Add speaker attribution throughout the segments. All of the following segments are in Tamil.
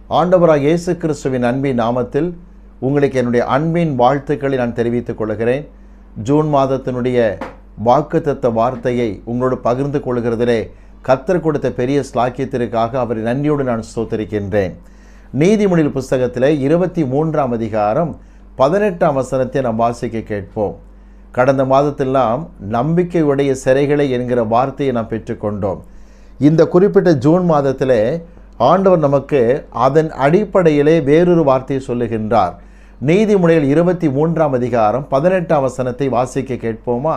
Speaker 1: ஆண்டவராக இயேசு கிறிஸ்துவின் அன்பின் நாமத்தில் உங்களுக்கு என்னுடைய அன்பின் வாழ்த்துக்களை நான் தெரிவித்துக் கொள்கிறேன் ஜூன் மாதத்தினுடைய வாக்குத்தத்த வார்த்தையை உங்களோடு பகிர்ந்து கொள்கிறதிலே கத்தர் கொடுத்த பெரிய ஸ்லாக்கியத்திற்காக அவரை நன்றியோடு நான் ஸ்தோத்தரிக்கின்றேன் நீதிமொழிகள் புஸ்தகத்தில் இருபத்தி மூன்றாம் அதிகாரம் பதினெட்டாம் வசனத்தை நாம் வாசிக்க கேட்போம் கடந்த மாதத்தெல்லாம் நம்பிக்கையுடைய சிறைகளை என்கிற வார்த்தையை நாம் பெற்றுக்கொண்டோம் இந்த குறிப்பிட்ட ஜூன் மாதத்திலே ஆண்டவர் நமக்கு அதன் அடிப்படையிலே வேறொரு வார்த்தையை சொல்லுகின்றார் நீதிமொழிகள் இருபத்தி மூன்றாம் அதிகாரம் பதினெட்டாம் வசனத்தை வாசிக்க கேட்போமா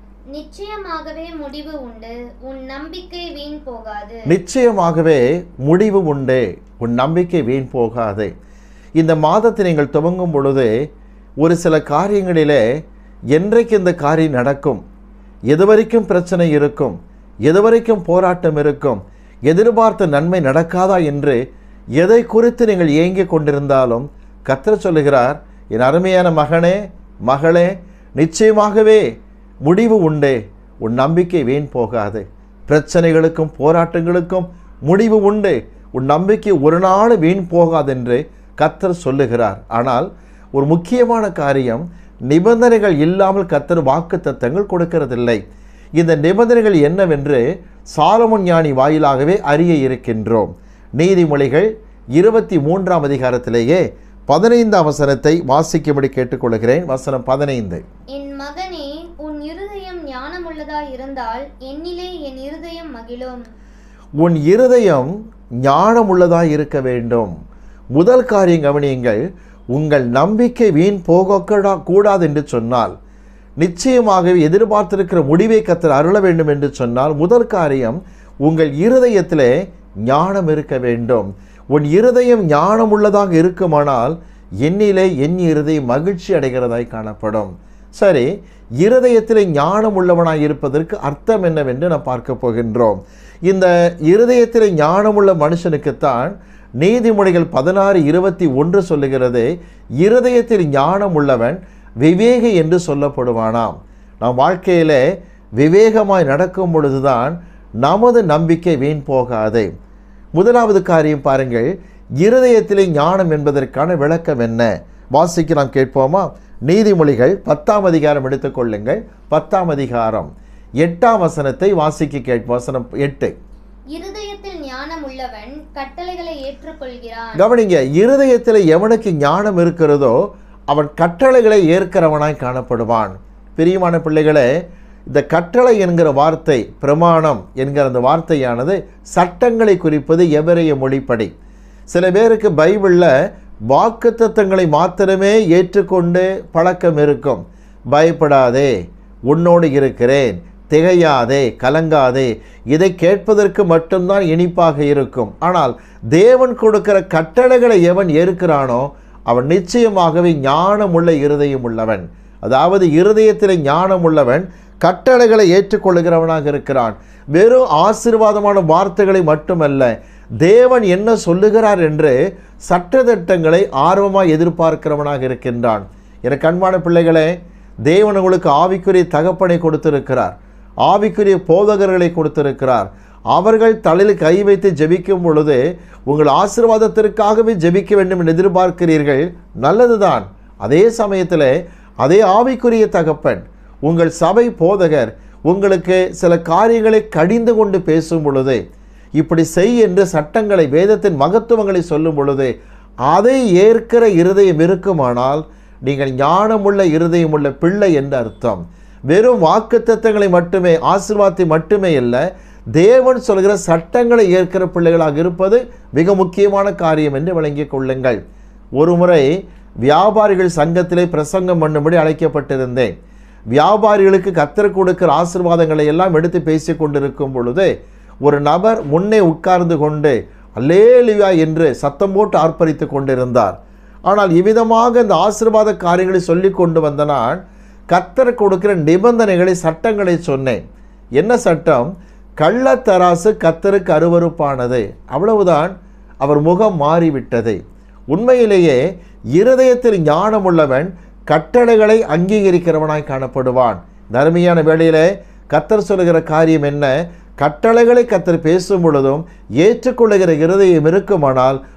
Speaker 2: நிச்சயமாகவே முடிவு உண்டு உன் நம்பிக்கை வீண் போகாது
Speaker 1: நிச்சயமாகவே முடிவு உண்டு உன் நம்பிக்கை வீண் போகாது இந்த மாதத்தை நீங்கள் துவங்கும் பொழுது ஒரு சில காரியங்களிலே என்றைக்கு இந்த காரியம் நடக்கும் எதுவரைக்கும் பிரச்சனை இருக்கும் எதுவரைக்கும் போராட்டம் இருக்கும் எதிர்பார்த்த நன்மை நடக்காதா என்று எதை குறித்து நீங்கள் ஏங்கிக் கொண்டிருந்தாலும் கத்தர் சொல்லுகிறார் என் அருமையான மகனே மகளே நிச்சயமாகவே முடிவு உண்டே உன் நம்பிக்கை வீண் போகாது பிரச்சனைகளுக்கும் போராட்டங்களுக்கும் முடிவு உண்டு உன் நம்பிக்கை ஒரு நாள் வீண் போகாதென்று கத்தர் சொல்லுகிறார் ஆனால் ஒரு முக்கியமான காரியம் நிபந்தனைகள் இல்லாமல் கத்தர் வாக்கு தத்தங்கள் கொடுக்கிறதில்லை இந்த நிபந்தனைகள் என்னவென்று சாலமன் ஞானி வாயிலாகவே அறிய இருக்கின்றோம் நீதிமொழிகள் இருபத்தி மூன்றாம் அதிகாரத்திலேயே பதினைந்தாம் வசனத்தை வாசிக்கும்படி கேட்டுக்கொள்கிறேன் வசனம் பதினைந்து
Speaker 2: என் மகனே உன் இருதயம் ஞானமுள்ளதாய் இருந்தால் என்னிலே என் இருதயம் மகிழும்
Speaker 1: உன் இருதயம் ஞானமுள்ளதாய் இருக்க வேண்டும் முதல் காரியம் கவனியுங்கள் உங்கள் நம்பிக்கை வீண் போக கூடாது என்று சொன்னால் நிச்சயமாகவே எதிர்பார்த்திருக்கிற முடிவை கத்தர் அருள வேண்டும் என்று சொன்னால் முதல் காரியம் உங்கள் இருதயத்திலே ஞானம் இருக்க வேண்டும் உன் இருதயம் ஞானம் உள்ளதாக இருக்குமானால் என்னிலே என் இருதயம் மகிழ்ச்சி அடைகிறதாய் காணப்படும் சரி இருதயத்திலே ஞானம் உள்ளவனாய் இருப்பதற்கு அர்த்தம் என்னவென்று நாம் பார்க்க போகின்றோம் இந்த இருதயத்திலே ஞானமுள்ள மனுஷனுக்குத்தான் நீதிமொழிகள் பதினாறு இருபத்தி ஒன்று சொல்லுகிறது இருதயத்தில் ஞானம் உள்ளவன் விவேகி என்று சொல்லப்படுவானாம் நம் வாழ்க்கையிலே விவேகமாய் நடக்கும் பொழுதுதான் நமது நம்பிக்கை வீண் போகாது முதலாவது காரியம் பாருங்கள் இருதயத்திலே ஞானம் என்பதற்கான விளக்கம் என்ன வாசிக்க நாம் கேட்போமா நீதிமொழிகள் பத்தாம் அதிகாரம் எடுத்துக்கொள்ளுங்கள் பத்தாம் அதிகாரம் எட்டாம் வசனத்தை வாசிக்க கேட்போம் வசனம் எட்டு
Speaker 2: இருதயத்தில் ஞானம் உள்ளவன் கட்டளைகளை ஏற்றுக்கொள்கிறான்
Speaker 1: கவனிங்க இருதயத்தில் எவனுக்கு ஞானம் இருக்கிறதோ அவன் கட்டளைகளை ஏற்கிறவனாய் காணப்படுவான் பிரியமான பிள்ளைகளே இந்த கட்டளை என்கிற வார்த்தை பிரமாணம் என்கிற அந்த வார்த்தையானது சட்டங்களை குறிப்பது எவரைய மொழிப்படி சில பேருக்கு பைபிளில் வாக்குத்தத்தங்களை மாத்திரமே ஏற்றுக்கொண்டு பழக்கம் இருக்கும் பயப்படாதே உன்னோடு இருக்கிறேன் திகையாதே கலங்காதே இதை கேட்பதற்கு மட்டும்தான் இனிப்பாக இருக்கும் ஆனால் தேவன் கொடுக்கிற கட்டளைகளை எவன் ஏற்கிறானோ அவன் நிச்சயமாகவே ஞானமுள்ள இருதயம் உள்ளவன் அதாவது இருதயத்தில் ஞானம் உள்ளவன் கட்டளைகளை ஏற்றுக்கொள்கிறவனாக இருக்கிறான் வெறும் ஆசீர்வாதமான வார்த்தைகளை மட்டுமல்ல தேவன் என்ன சொல்லுகிறார் என்று சட்டத்திட்டங்களை ஆர்வமாக எதிர்பார்க்கிறவனாக இருக்கின்றான் எனக்கு அன்பான பிள்ளைகளே தேவன் உங்களுக்கு ஆவிக்குரிய தகப்பனை கொடுத்திருக்கிறார் ஆவிக்குரிய போதகர்களை கொடுத்திருக்கிறார் அவர்கள் தலையில் கை வைத்து ஜெபிக்கும் பொழுது உங்கள் ஆசீர்வாதத்திற்காகவே ஜெபிக்க வேண்டும் என்று எதிர்பார்க்கிறீர்கள் நல்லதுதான் அதே சமயத்தில் அதே ஆவிக்குரிய தகப்பன் உங்கள் சபை போதகர் உங்களுக்கு சில காரியங்களை கடிந்து கொண்டு பேசும் பொழுது இப்படி செய் என்று சட்டங்களை வேதத்தின் மகத்துவங்களை சொல்லும் பொழுது அதை ஏற்கிற இருதயம் இருக்குமானால் நீங்கள் ஞானமுள்ள இருதயமுள்ள பிள்ளை என்று அர்த்தம் வெறும் வாக்குத்தத்தங்களை மட்டுமே ஆசீர்வாதத்தை மட்டுமே இல்லை தேவன் சொல்கிற சட்டங்களை ஏற்கிற பிள்ளைகளாக இருப்பது மிக முக்கியமான காரியம் என்று விளங்கிக் கொள்ளுங்கள் ஒருமுறை வியாபாரிகள் சங்கத்திலே பிரசங்கம் பண்ணும்படி அழைக்கப்பட்டிருந்தேன் வியாபாரிகளுக்கு கத்தர் கொடுக்கிற ஆசீர்வாதங்களை எல்லாம் எடுத்து பேசி கொண்டிருக்கும் பொழுது ஒரு நபர் முன்னே உட்கார்ந்து கொண்டு அல்லேலியா என்று சத்தம் போட்டு ஆர்ப்பரித்து கொண்டிருந்தார் ஆனால் இவ்விதமாக இந்த ஆசீர்வாத காரியங்களை சொல்லி கொண்டு வந்த நான் கத்தர் கொடுக்கிற நிபந்தனைகளை சட்டங்களை சொன்னேன் என்ன சட்டம் கள்ளத்தராசு கத்தருக்கு அருவருப்பானது அவ்வளவுதான் அவர் முகம் மாறிவிட்டது உண்மையிலேயே இருதயத்தில் ஞானம் உள்ளவன் கட்டளைகளை அங்கீகரிக்கிறவனாய் காணப்படுவான் தர்மியான வேளையிலே கத்தர் சொல்லுகிற காரியம் என்ன கட்டளைகளை கத்தர் பேசும் பொழுதும் ஏற்றுக்கொள்ளுகிற இருதயம் இருக்குமானால்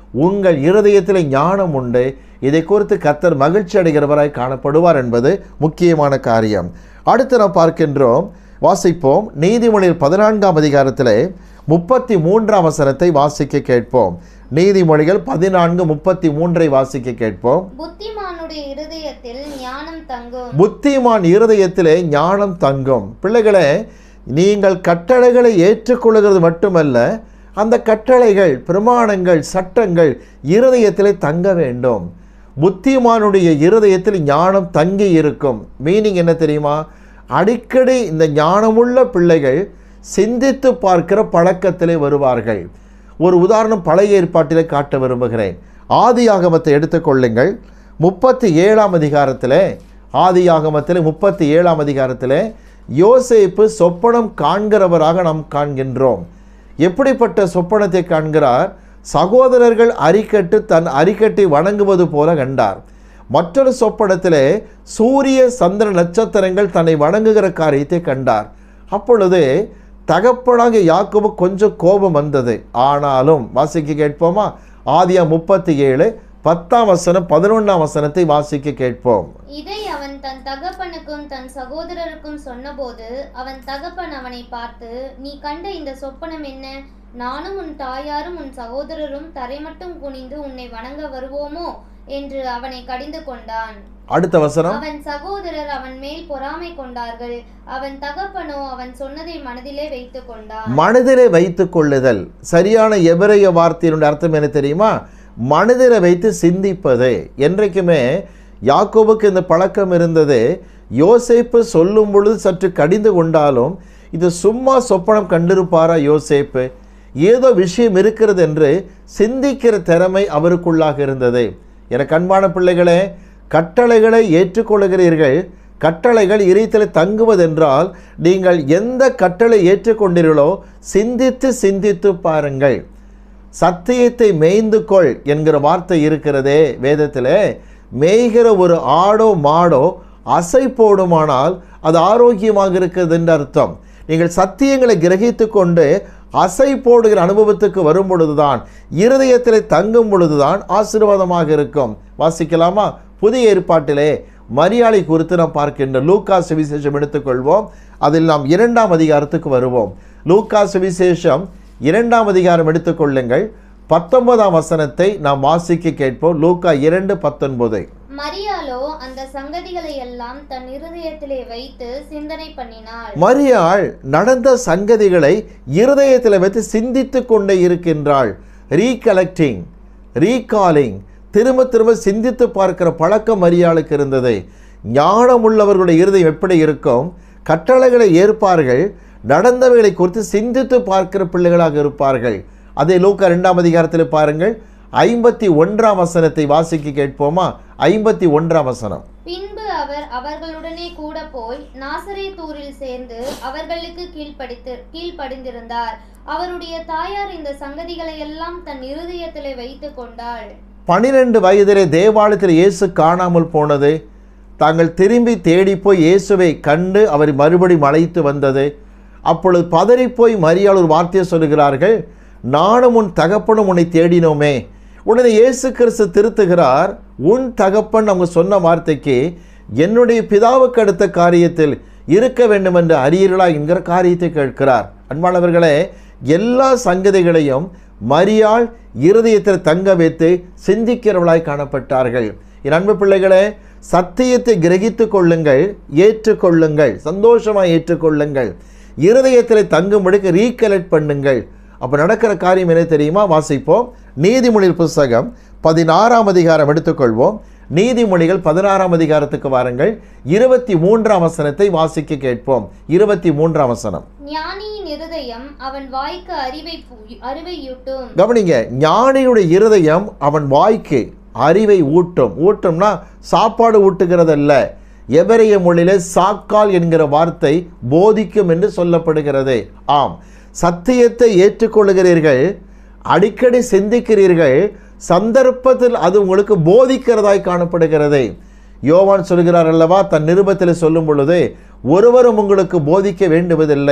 Speaker 1: உங்கள் இருதயத்தில் ஞானம் உண்டு இதை குறித்து கத்தர் மகிழ்ச்சி அடைகிறவராய் காணப்படுவார் என்பது முக்கியமான காரியம் அடுத்து நாம் பார்க்கின்றோம் வாசிப்போம் நீதிமொழியில் பதினான்காம் அதிகாரத்திலே முப்பத்தி மூன்றாம் வசனத்தை வாசிக்க கேட்போம் நீதிமொழிகள் பதினான்கு முப்பத்தி மூன்றை வாசிக்க கேட்போம்
Speaker 2: புத்திமானுடைய இருதயத்தில் ஞானம் தங்கும்
Speaker 1: புத்திமான் இருதயத்திலே ஞானம் தங்கும் பிள்ளைகளே நீங்கள் கட்டளைகளை ஏற்றுக்கொள்கிறது மட்டுமல்ல அந்த கட்டளைகள் பிரமாணங்கள் சட்டங்கள் இருதயத்திலே தங்க வேண்டும் புத்திமானுடைய இருதயத்தில் ஞானம் தங்கி இருக்கும் மீனிங் என்ன தெரியுமா அடிக்கடி இந்த ஞானமுள்ள பிள்ளைகள் சிந்தித்து பார்க்கிற பழக்கத்திலே வருவார்கள் ஒரு உதாரணம் பழைய ஏற்பாட்டிலே காட்ட விரும்புகிறேன் ஆதி ஆகமத்தை எடுத்துக்கொள்ளுங்கள் முப்பத்தி ஏழாம் அதிகாரத்தில் ஆதி ஆகமத்தில் முப்பத்தி ஏழாம் அதிகாரத்தில் யோசேப்பு சொப்பனம் காண்கிறவராக நாம் காண்கின்றோம் எப்படிப்பட்ட சொப்பனத்தை காண்கிறார் சகோதரர்கள் அரிக்கட்டு தன் அரிக்கட்டை வணங்குவது போல கண்டார் மற்றொரு சொப்பனத்திலே சூரிய சந்திர நட்சத்திரங்கள் தன்னை வணங்குகிற காரியத்தை கண்டார் அப்பொழுது தகப்பனாக யாக்கோபு கொஞ்சம் கோபம் வந்தது ஆனாலும் வாசிக்க கேட்போமா ஆதியா முப்பத்தி ஏழு பத்தாம் வசனம் பதினொன்றாம் வசனத்தை வாசிக்க கேட்போம்
Speaker 2: இதை அவன் தன் தகப்பனுக்கும் தன் சகோதரருக்கும் சொன்னபோது அவன் தகப்பன் அவனை பார்த்து நீ கண்ட இந்த சொப்பனம் என்ன நானும் உன் தாயாரும் உன் சகோதரரும் தரைமட்டும் குனிந்து உன்னை வணங்க வருவோமோ என்று அவனை கடிந்து கொண்டான்
Speaker 1: அடுத்த வசனம்
Speaker 2: அவன் சகோதரர் அவன் மேல் பொறாமை கொண்டார்கள் அவன் தகப்பனோ அவன் சொன்னதை மனதிலே வைத்துக் கொண்டான்
Speaker 1: மனதிலே வைத்துக் கொள்ளுதல் சரியான எபிரைய வார்த்தையினுடைய அர்த்தம் என்ன தெரியுமா மனதிலே வைத்து சிந்திப்பது என்றைக்குமே யாக்கோபுக்கு இந்த பழக்கம் இருந்தது யோசேப்பு சொல்லும் பொழுது சற்று கடிந்து கொண்டாலும் இது சும்மா சொப்பனம் கண்டிருப்பாரா யோசேப்பு ஏதோ விஷயம் இருக்கிறது என்று சிந்திக்கிற திறமை அவருக்குள்ளாக இருந்தது எனக்கு அன்பான பிள்ளைகளே கட்டளைகளை ஏற்றுக்கொள்கிறீர்கள் கட்டளைகள் இறைத்தில் தங்குவதென்றால் நீங்கள் எந்த கட்டளை ஏற்றுக்கொண்டீர்களோ சிந்தித்து சிந்தித்து பாருங்கள் சத்தியத்தை மேய்ந்து கொள் என்கிற வார்த்தை இருக்கிறதே வேதத்தில் மேய்கிற ஒரு ஆடோ மாடோ அசை போடுமானால் அது ஆரோக்கியமாக இருக்கிறது என்று அர்த்தம் நீங்கள் சத்தியங்களை கிரகித்து கொண்டு அசை போடுகிற அனுபவத்துக்கு வரும் பொழுதுதான் இருதயத்தில் தங்கும் பொழுதுதான் ஆசீர்வாதமாக இருக்கும் வாசிக்கலாமா புதிய ஏற்பாட்டிலே மரியாதை குறித்து நாம் பார்க்கின்ற லூக்கா சுவிசேஷம் எடுத்துக்கொள்வோம் அதில் நாம் இரண்டாம் அதிகாரத்துக்கு வருவோம் லூக்கா சுவிசேஷம் இரண்டாம் அதிகாரம் எடுத்துக்கொள்ளுங்கள் பத்தொன்பதாம் வசனத்தை நாம் வாசிக்க கேட்போம் லூக்கா இரண்டு பத்தொன்பது
Speaker 2: மரியாளோ அந்த சங்கதிகளை எல்லாம் தன் இருதயத்திலே வைத்து சிந்தனை பண்ணினாள்
Speaker 1: மரியாள் நடந்த சங்கதிகளை இருதயத்தில் வைத்து சிந்தித்து கொண்டே இருக்கின்றாள் ரீகலெக்டிங் ரீகாலிங் திரும்ப திரும்ப சிந்தித்து பார்க்கிற பழக்கம் மரியாளுக்கு இருந்தது ஞானம் உள்ளவர்களுடைய இருதயம் எப்படி இருக்கும் கட்டளைகளை ஏற்பார்கள் நடந்தவைகளை குறித்து சிந்தித்து பார்க்கிற பிள்ளைகளாக இருப்பார்கள் அதே லூக்கா ரெண்டாம் அதிகாரத்தில் பாருங்கள் ஐம்பத்தி ஒன்றாம் வசனத்தை வாசிக்க கேட்போமா ஐம்பத்தி ஒன்றாம் வசனம்
Speaker 2: பின்பு அவர் அவர்களுடனே கூட போய் நாசரேத்தூரில் சேர்ந்து அவர்களுக்கு கீழ்ப்படித்து கீழ்ப்படிந்திருந்தார் அவருடைய தாயார் இந்த சங்கதிகளை எல்லாம் தன் இருதயத்திலே வைத்துக் கொண்டாள்
Speaker 1: பனிரெண்டு வயதிலே தேவாலயத்தில் இயேசு காணாமல் போனது தாங்கள் திரும்பி தேடி போய் இயேசுவை கண்டு அவரை மறுபடியும் அழைத்து வந்தது அப்பொழுது பதறிப்போய் மரியாள் ஒரு வார்த்தையை சொல்லுகிறார்கள் நானும் உன் தகப்பனும் உன்னை தேடினோமே உடனே இயேசு கிறிஸ்து திருத்துகிறார் உன் தகப்பன் அவங்க சொன்ன வார்த்தைக்கு என்னுடைய பிதாவுக்கு அடுத்த காரியத்தில் இருக்க வேண்டும் என்று அறியீர்களா என்கிற காரியத்தை கேட்கிறார் அன்பானவர்களே எல்லா சங்கதிகளையும் மரியாள் இருதயத்தில் தங்க வைத்து சிந்திக்கிறவளாய் காணப்பட்டார்கள் என் அன்பு பிள்ளைகளே சத்தியத்தை கிரகித்து கொள்ளுங்கள் ஏற்றுக்கொள்ளுங்கள் சந்தோஷமாக ஏற்றுக்கொள்ளுங்கள் இருதயத்தில் தங்கும்படிக்கு ரீகலெக்ட் பண்ணுங்கள் அப்போ நடக்கிற காரியம் என்ன தெரியுமா வாசிப்போம் நீதிமொழிகள் புஸ்தகம் பதினாறாம் அதிகாரம் எடுத்துக்கொள்வோம் நீதிமொழிகள் பதினாறாம் அதிகாரத்துக்கு வாருங்கள் இருபத்தி மூன்றாம் வசனத்தை வாசிக்க கேட்போம் இருபத்தி மூன்றாம் வசனம்
Speaker 2: ஞானியின் இருதயம் அவன் வாய்க்கு அறிவை பூ- அறிவையூட்டும்
Speaker 1: கவனிங்க ஞானியுடைய இருதயம் அவன் வாய்க்கு அறிவை ஊட்டும் ஊட்டும்னா சாப்பாடு ஊட்டுகிறதல்ல எவரைய மொழியிலே சாக்கால் என்கிற வார்த்தை போதிக்கும் என்று சொல்லப்படுகிறது ஆம் சத்தியத்தை ஏற்றுக்கொள்கிறீர்கள் அடிக்கடி சிந்திக்கிறீர்கள் சந்தர்ப்பத்தில் அது உங்களுக்கு போதிக்கிறதாய் காணப்படுகிறது யோவான் சொல்கிறார் அல்லவா தன் நிருபத்தில் சொல்லும் பொழுது ஒருவரும் உங்களுக்கு போதிக்க வேண்டுவதில்லை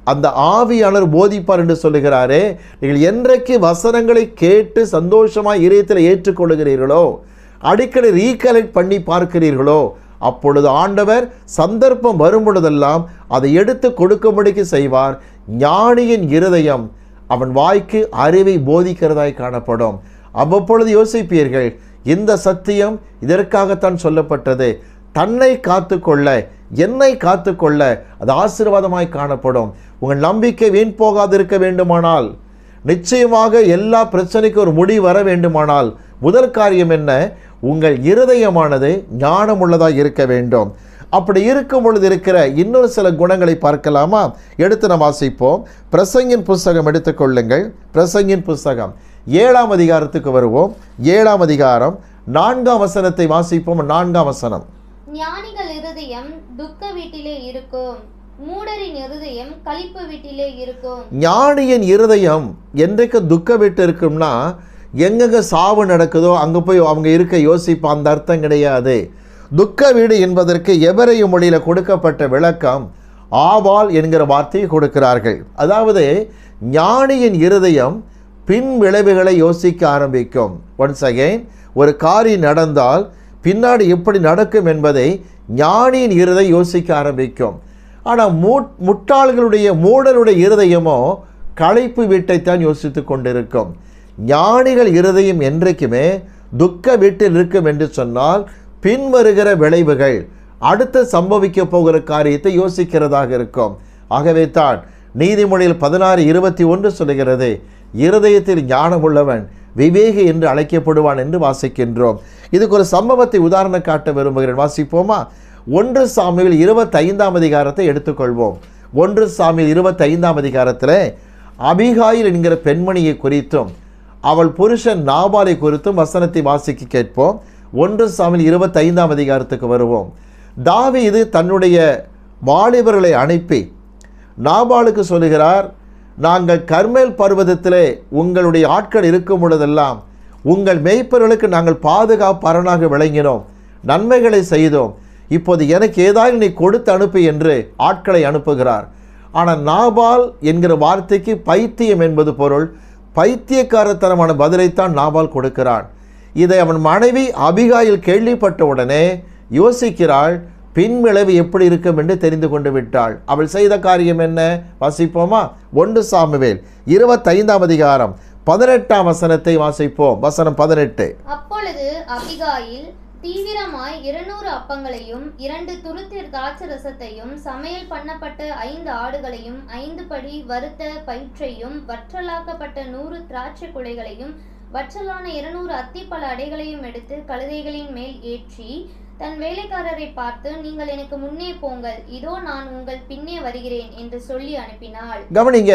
Speaker 1: அந்த ஆவியாளர் போதிப்பார் என்று சொல்லுகிறாரே நீங்கள் என்றைக்கு வசனங்களை கேட்டு சந்தோஷமாய் இதயத்தில் ஏற்றுக்கொள்கிறீர்களோ அடிக்கடி ரீகலெக்ட் பண்ணி பார்க்கிறீர்களோ அப்பொழுது ஆண்டவர் சந்தர்ப்பம் வரும் பொழுதெல்லாம் அதை எடுத்து கொடுக்கும்படிக்கு செய்வார் ஞானியின் இருதயம் அவன் வாய்க்கு அறிவை போதிக்கிறதாய் காணப்படும் அவ்வப்பொழுது யோசிப்பீர்கள் இந்த சத்தியம் இதற்காகத்தான் சொல்லப்பட்டது தன்னை காத்துக்கொள்ள என்னை காத்துக்கொள்ள அது ஆசீர்வாதமாய் காணப்படும் உங்கள் நம்பிக்கை வீண் போகாதிருக்க வேண்டுமானால் நிச்சயமாக எல்லா பிரச்சனைக்கும் ஒரு முடிவு வர வேண்டுமானால் முதல் காரியம் என்ன உங்கள் இருதயமானது ஞானமுள்ளதாக இருக்க வேண்டும் அப்படி இருக்கும் பொழுது இருக்கிற இன்னொரு சில குணங்களை பார்க்கலாமா எடுத்து நாம் வாசிப்போம் பிரசங்கின் புஸ்தகம் எடுத்துக்கொள்ளுங்கள் பிரசங்கின் புஸ்தகம் ஏழாம் அதிகாரத்துக்கு வருவோம் ஏழாம் அதிகாரம் நான்காம் வசனத்தை வாசிப்போம் நான்காம் வசனம்
Speaker 2: ஞானிகள் இருதயம் துக்க வீட்டிலே இருக்கும் மூடரின் இருதயம் களிப்பு வீட்டிலே இருக்கும்
Speaker 1: ஞானியின் இருதயம் என்றைக்கு துக்க விட்டு இருக்கும்னா எங்கெங்க சாவு நடக்குதோ அங்கே போய் அவங்க இருக்க யோசிப்பா அந்த அர்த்தம் கிடையாது துக்க வீடு என்பதற்கு எவரைய மொழியில் கொடுக்கப்பட்ட விளக்கம் ஆவால் என்கிற வார்த்தையை கொடுக்கிறார்கள் அதாவது ஞானியின் இருதயம் பின் விளைவுகளை யோசிக்க ஆரம்பிக்கும் ஒன்ஸ் அகைன் ஒரு காரியம் நடந்தால் பின்னாடி எப்படி நடக்கும் என்பதை ஞானியின் இருதை யோசிக்க ஆரம்பிக்கும் ஆனால் மூ முட்டாள்களுடைய மூடருடைய இருதயமோ களைப்பு வீட்டைத்தான் யோசித்து கொண்டிருக்கும் ஞானிகள் இருதயம் என்றைக்குமே துக்க வீட்டில் இருக்கும் என்று சொன்னால் பின்வருகிற விளைவுகள் அடுத்து சம்பவிக்க போகிற காரியத்தை யோசிக்கிறதாக இருக்கும் ஆகவே தான் நீதிமொழியில் பதினாறு இருபத்தி ஒன்று சொல்லுகிறது இருதயத்தில் ஞானம் உள்ளவன் விவேகி என்று அழைக்கப்படுவான் என்று வாசிக்கின்றோம் இதுக்கு ஒரு சம்பவத்தை உதாரணம் காட்ட விரும்புகிறேன் வாசிப்போமா ஒன்று சாமியில் இருபத்தைந்தாம் அதிகாரத்தை எடுத்துக்கொள்வோம் ஒன்று சாமியில் இருபத்தைந்தாம் அதிகாரத்தில் அபிகாயில் என்கிற பெண்மணியை குறித்தும் அவள் புருஷன் நாபாலை குறித்தும் வசனத்தை வாசிக்க கேட்போம் ஒன்று சாமியில் இருபத்தைந்தாம் அதிகாரத்துக்கு வருவோம் தாவீது தன்னுடைய வாலிபர்களை அனுப்பி நாபாலுக்கு சொல்லுகிறார் நாங்கள் கர்மேல் பர்வதத்திலே உங்களுடைய ஆட்கள் இருக்கும் பொழுதெல்லாம் உங்கள் மேய்ப்பர்களுக்கு நாங்கள் பாதுகாப்பரணாக விளங்கினோம் நன்மைகளை செய்தோம் இப்போது எனக்கு ஏதாவது நீ கொடுத்து அனுப்பு என்று ஆட்களை அனுப்புகிறார் ஆனால் நாபால் என்கிற வார்த்தைக்கு பைத்தியம் என்பது பொருள் பைத்தியக்காரத்தனமான பதிலைத்தான் நாபால் கொடுக்கிறான் இதை அவன் மனைவி அபிகாயில் கேள்விப்பட்ட உடனே யோசிக்கிறாள் பின்விளைவு எப்படி இருக்கும் என்று தெரிந்து கொண்டு விட்டாள் அவள் செய்த காரியம் என்ன வாசிப்போமா ஒன்று சாமுவேல் இருபத்தைந்தாம் அதிகாரம் பதினெட்டாம் வசனத்தை வாசிப்போம் வசனம் பதினெட்டு
Speaker 2: அப்பொழுது அபிகாயில் தீவிரமாய் இருநூறு அப்பங்களையும் இரண்டு துருத்திர் திராட்சரசத்தையும் சமையல் பண்ணப்பட்ட ஐந்து ஆடுகளையும் ஐந்து படி வறுத்த பயிற்றையும் வற்றலாக்கப்பட்ட நூறு திராட்சை குலைகளையும் வற்றலான இருநூறு அத்திப்பழ அடைகளையும் எடுத்து கழுதைகளின் மேல் ஏற்றி தன் வேலைக்காரரை பார்த்து நீங்கள் எனக்கு முன்னே போங்கள் இதோ நான் உங்கள் பின்னே வருகிறேன் என்று சொல்லி அனுப்பினாள்
Speaker 1: கவனிங்க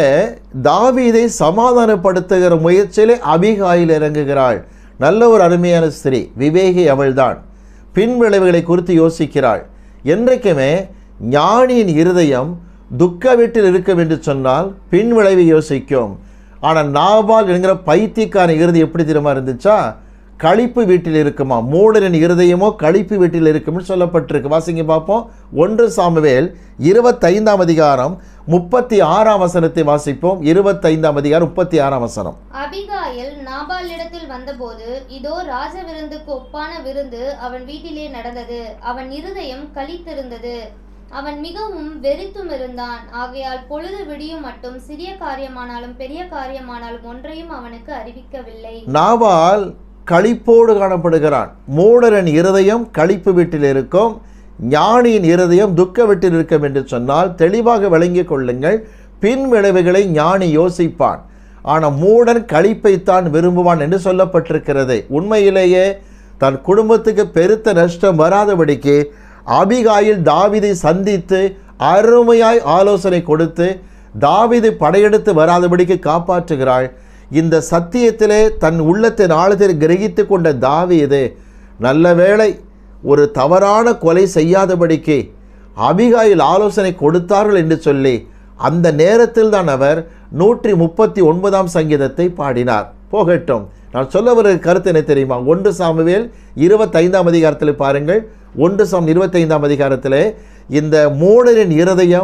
Speaker 1: தாவீதை சமாதானப்படுத்துகிற முயற்சியிலே அபிகாயில் இறங்குகிறாள் நல்ல ஒரு அருமையான ஸ்திரீ விவேகி அவள்தான் பின் விளைவுகளை குறித்து யோசிக்கிறாள் என்றைக்குமே ஞானியின் இருதயம் துக்க வீட்டில் இருக்கும் என்று சொன்னால் பின் விளைவை யோசிக்கும் ஆனால் நாபால் என்கிற பைத்தியக்கான இறுதி எப்படி தெரியுமா இருந்துச்சா களிப்பு வீட்டில் இருக்குமா மூடரின் இருதயமோ களிப்பு வீட்டில் இருக்கும்னு சொல்லப்பட்டிருக்கு வாசிங்க பார்ப்போம் ஒன்று சாமுவேல் இருபத்தைந்தாம் அதிகாரம் முப்பத்தி ஆறாம் வசனத்தை வாசிப்போம் இருபத்தைந்தாம் அதிகாரம் முப்பத்தி ஆறாம் வசனம்
Speaker 2: அபிகாயில் நாபாலிடத்தில் வந்தபோது இதோ ராஜ விருந்துக்கு ஒப்பான விருந்து அவன் வீட்டிலே நடந்தது அவன் இருதயம் களித்திருந்தது அவன் மிகவும் வெறித்தும் இருந்தான் ஆகையால் பொழுது விடியும் மட்டும் சிறிய காரியமானாலும் பெரிய காரியமானாலும் ஒன்றையும் அவனுக்கு அறிவிக்கவில்லை
Speaker 1: நாபால் களிப்போடு காணப்படுகிறான் மூடரின் இருதயம் களிப்பு வீட்டில் இருக்கும் ஞானியின் இருதயம் துக்க வீட்டில் இருக்கும் என்று சொன்னால் தெளிவாக விளங்கிக் கொள்ளுங்கள் பின் விளைவுகளை ஞானி யோசிப்பான் ஆனால் மூடன் களிப்பைத்தான் விரும்புவான் என்று சொல்லப்பட்டிருக்கிறது உண்மையிலேயே தன் குடும்பத்துக்கு பெருத்த நஷ்டம் வராதபடிக்கு அபிகாயில் தாவிதை சந்தித்து அருமையாய் ஆலோசனை கொடுத்து தாவிது படையெடுத்து வராதபடிக்கு காப்பாற்றுகிறாள் இந்த சத்தியத்திலே தன் உள்ளத்தின் ஆழத்தில் கிரகித்து கொண்ட தாவீது நல்ல வேளை ஒரு தவறான கொலை செய்யாதபடிக்கு அபிகாயில் ஆலோசனை கொடுத்தார்கள் என்று சொல்லி அந்த நேரத்தில் தான் அவர் நூற்றி முப்பத்தி ஒன்பதாம் சங்கீதத்தை பாடினார் போகட்டும் நான் சொல்ல வர கருத்து என்ன தெரியுமா ஒன்று சாமுவேல் இருபத்தைந்தாம் அதிகாரத்தில் பாருங்கள் ஒன்று சாம் இருபத்தைந்தாம் அதிகாரத்தில் இந்த மூடரின் இருதயம்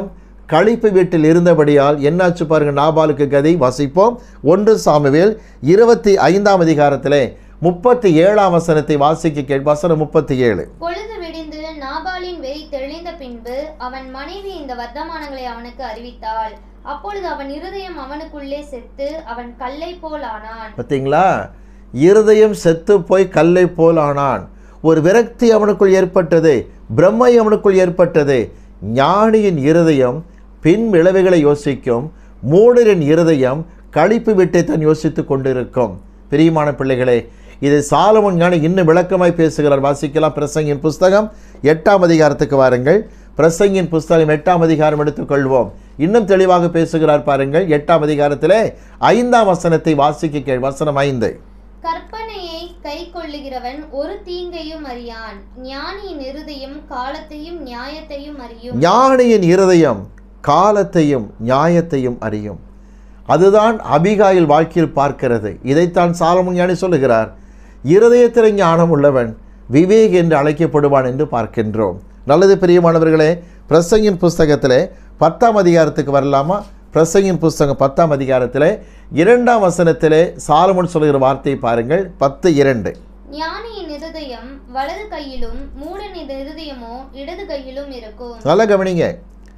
Speaker 1: களிப்பு வீட்டில் இருந்தபடியால் என்னாச்சு பாருங்க நாபாலுக்கு கதை வாசிப்போம் ஒன்று சாமுவேல் இருபத்தி ஐந்தாம் அதிகாரத்திலே முப்பத்தி ஏழாம் வசனத்தை வாசிக்க கேள் வசனம் முப்பத்தி ஏழு
Speaker 2: பொழுது விடிந்து நாபாலின் வெறி தெளிந்த பின்பு அவன் மனைவி இந்த வர்த்தமானங்களை அவனுக்கு அறிவித்தாள் அப்பொழுது அவன் இருதயம் அவனுக்குள்ளே செத்து அவன் கல்லை போல் ஆனான்
Speaker 1: பார்த்தீங்களா இருதயம் செத்து போய் கல்லை போல் ஆனான் ஒரு விரக்தி அவனுக்குள் ஏற்பட்டது பிரம்மை அவனுக்குள் ஏற்பட்டது ஞானியின் இருதயம் பின் விளைவுகளை யோசிக்கும் மூடரின் இருதயம் களிப்பு விட்டை தான் யோசித்துக் கொண்டிருக்கும் பிரியமான பிள்ளைகளே இதை சாலமன் ஞானி இன்னும் விளக்கமாய் பேசுகிறார் வாசிக்கலாம் பிரசங்கின் புஸ்தகம் எட்டாம் அதிகாரத்துக்கு வாருங்கள் பிரசங்கின் புஸ்தகம் எட்டாம் அதிகாரம் எடுத்துக்கொள்வோம் இன்னும் தெளிவாக பேசுகிறார் பாருங்கள் எட்டாம் அதிகாரத்திலே ஐந்தாம் வசனத்தை வாசிக்க கேள் வசனம் ஐந்து
Speaker 2: கற்பனையை கை கொள்ளுகிறவன் ஒரு தீங்கையும் அறியான் ஞானியின் இருதயம் காலத்தையும் நியாயத்தையும் அறியும்
Speaker 1: ஞானியின் இருதயம் காலத்தையும் நியாயத்தையும் அறியும் அதுதான் அபிகாயில் வாழ்க்கையில் பார்க்கிறது இதைத்தான் சாலமன் ஞானி சொல்லுகிறார் இருதயத்தில் ஞானம் உள்ளவன் விவேக் என்று அழைக்கப்படுவான் என்று பார்க்கின்றோம் நல்லது பிரியமானவர்களே பிரசங்கின் புஸ்தகத்திலே பத்தாம் அதிகாரத்துக்கு வரலாமா பிரசங்கின் புஸ்தகம் பத்தாம் அதிகாரத்திலே இரண்டாம் வசனத்திலே சாலமன் சொல்லுகிற வார்த்தையை பாருங்கள் பத்து இரண்டு
Speaker 2: ஞானியின் இருதயம் வலது கையிலும் மூடனின் இருதயமோ இடது கையிலும் இருக்கும்
Speaker 1: நல்லா கவனிங்க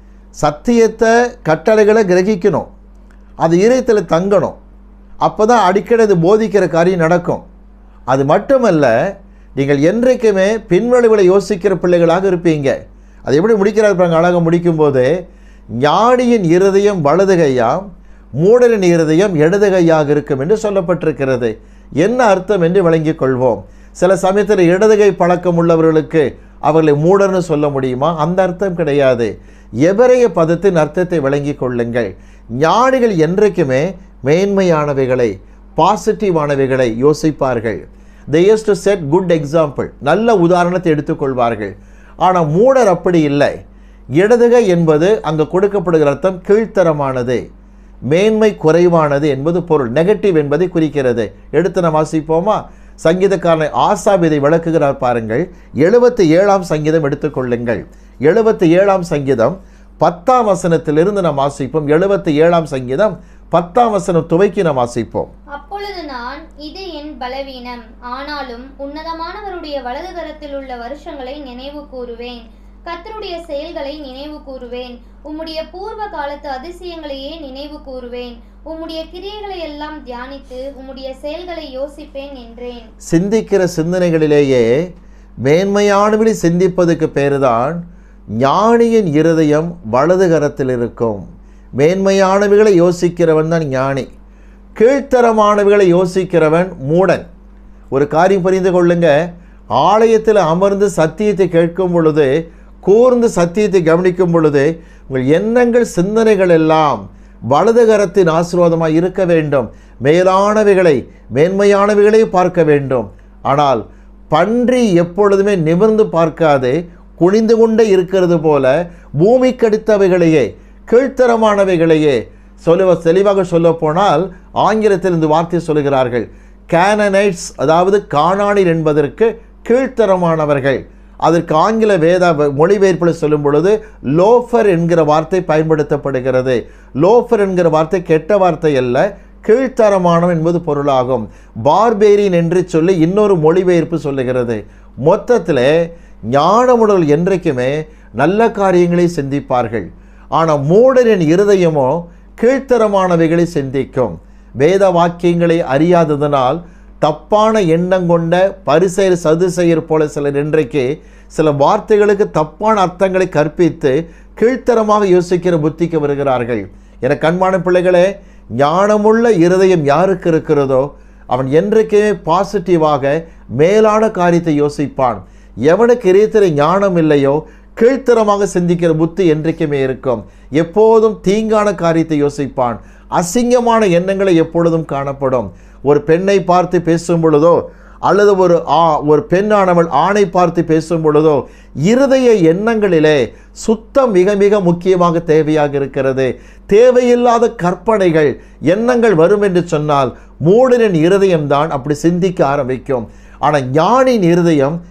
Speaker 1: சத்தியத்தை கட்டளைகளை கிரகிக்கணும் அது இதயத்தில் தங்கணும் அப்போ தான் அடிக்கடி அது போதிக்கிற காரியம் நடக்கும் அது மட்டுமல்ல நீங்கள் என்றைக்குமே பின்வழிவுகளை யோசிக்கிற பிள்ளைகளாக இருப்பீங்க அது எப்படி முடிக்கிறார் பாருங்க அழகாக முடிக்கும்போது ஞானியின் இருதயம் வலது கையாம் மூடரின் இருதயம் இடது கையாக இருக்கும் என்று சொல்லப்பட்டிருக்கிறது என்ன அர்த்தம் என்று விளங்கிக் கொள்வோம் சில சமயத்தில் இடது கை பழக்கம் உள்ளவர்களுக்கு அவர்களை மூடர்னு சொல்ல முடியுமா அந்த அர்த்தம் கிடையாது எவரைய பதத்தின் அர்த்தத்தை விளங்கிக் கொள்ளுங்கள் ஞானிகள் என்றைக்குமே மேன்மையானவைகளை பாசிட்டிவானவைகளை யோசிப்பார்கள் they used to set good example நல்ல உதாரணத்தை எடுத்துக்கொள்வார்கள் ஆனால் மூடர் அப்படி இல்லை இடதுகை என்பது அங்கு கொடுக்கப்படுகிற அர்த்தம் கீழ்த்தரமானது மேன்மை குறைவானது என்பது பொருள் நெகட்டிவ் என்பதை குறிக்கிறது எடுத்து நாம் வாசிப்போமா சங்கீதக்காரனை ஆசாப் இதை விளக்குகிறார் பாருங்கள் எழுபத்தி ஏழாம் சங்கீதம் எடுத்துக்கொள்ளுங்கள் எழுபத்தி ஏழாம் சங்கீதம் பத்தாம் வசனத்திலிருந்து நாம் வாசிப்போம் எழுபத்தி ஏழாம் சங்கீதம் பத்தாம் வசனம் துவைக்கி நாம் வாசிப்போம்
Speaker 2: அப்பொழுது நான் இது என் பலவீனம் ஆனாலும் உன்னதமானவருடைய வலது கரத்தில் உள்ள வருஷங்களை நினைவு கூறுவேன் கர்த்தருடைய செயல்களை நினைவு கூறுவேன் உம்முடைய பூர்வ காலத்து அதிசயங்களையே நினைவு கூறுவேன் உம்முடைய கிரியைகளை எல்லாம் தியானித்து உம்முடைய செயல்களை யோசிப்பேன் என்றேன்
Speaker 1: சிந்திக்கிற சிந்தனைகளிலேயே மேன்மையானவழி சிந்திப்பதுக்கு பேருதான் ஞானியின் இருதயம் வலது கரத்தில் இருக்கும் மேன்மையானவைகளை யோசிக்கிறவன் தான் ஞானி கீழ்த்தரமானவைகளை யோசிக்கிறவன் மூடன் ஒரு காரியம் புரிந்து கொள்ளுங்க ஆலயத்தில் அமர்ந்து சத்தியத்தை கேட்கும் பொழுது கூர்ந்து சத்தியத்தை கவனிக்கும் பொழுது உங்கள் எண்ணங்கள் சிந்தனைகள் எல்லாம் வலது கரத்தின் ஆசீர்வாதமாக இருக்க வேண்டும் மேலானவைகளை மேன்மையானவைகளை பார்க்க வேண்டும் ஆனால் பன்றி எப்பொழுதுமே நிமிர்ந்து பார்க்காது குனிந்து கொண்டே இருக்கிறது போல பூமிக்கடித்தவைகளையே கீழ்த்தரமானவைகளையே சொல்லுவ தெளிவாக சொல்ல போனால் ஆங்கிலத்தில் இந்த வார்த்தை சொல்லுகிறார்கள் கேனனைட்ஸ் அதாவது காணானில் என்பதற்கு கீழ்த்தரமானவர்கள் அதற்கு ஆங்கில வேத மொழிபெயர்ப்பில் சொல்லும் பொழுது லோஃபர் என்கிற வார்த்தை பயன்படுத்தப்படுகிறது லோஃபர் என்கிற வார்த்தை கெட்ட வார்த்தை அல்ல கீழ்த்தரமானம் என்பது பொருளாகும் பார்பேரியன் என்று சொல்லி இன்னொரு மொழிபெயர்ப்பு சொல்லுகிறது மொத்தத்தில் ஞானமுடல் என்றைக்குமே நல்ல காரியங்களை சிந்திப்பார்கள் ஆனால் மூடரின் இருதயமோ கீழ்த்தரமானவைகளை சிந்திக்கும் வேத வாக்கியங்களை அறியாததனால் தப்பான எண்ணம் கொண்ட பரிசெயர் சதுசெயர் போல சிலர் இன்றைக்கு சில வார்த்தைகளுக்கு தப்பான அர்த்தங்களை கற்பித்து கீழ்த்தரமாக யோசிக்கிற புத்திக்கு வருகிறார்கள் என கண்மான பிள்ளைகளே ஞானமுள்ள இருதயம் யாருக்கு இருக்கிறதோ அவன் என்றைக்குமே பாசிட்டிவாக மேலான காரியத்தை யோசிப்பான் எவனுக்கு இதயத்தில் ஞானம் இல்லையோ கீழ்த்தரமாக சிந்திக்கிற புத்தி என்றைக்குமே இருக்கும் எப்போதும் தீங்கான காரியத்தை யோசிப்பான் அசிங்கமான எண்ணங்களை எப்பொழுதும் காணப்படும் ஒரு பெண்ணை பார்த்து பேசும் பொழுதோ அல்லது ஒரு ஆ ஒரு பெண்ணானவள் ஆணை பார்த்து பேசும் பொழுதோ இருதய எண்ணங்களிலே சுத்தம் மிக மிக முக்கியமாக தேவையாக இருக்கிறது தேவையில்லாத கற்பனைகள் எண்ணங்கள் வரும் என்று சொன்னால் மூடனின் இருதயம்தான் அப்படி சிந்திக்க ஆரம்பிக்கும் ஆனால் ஞானின் இருதயம்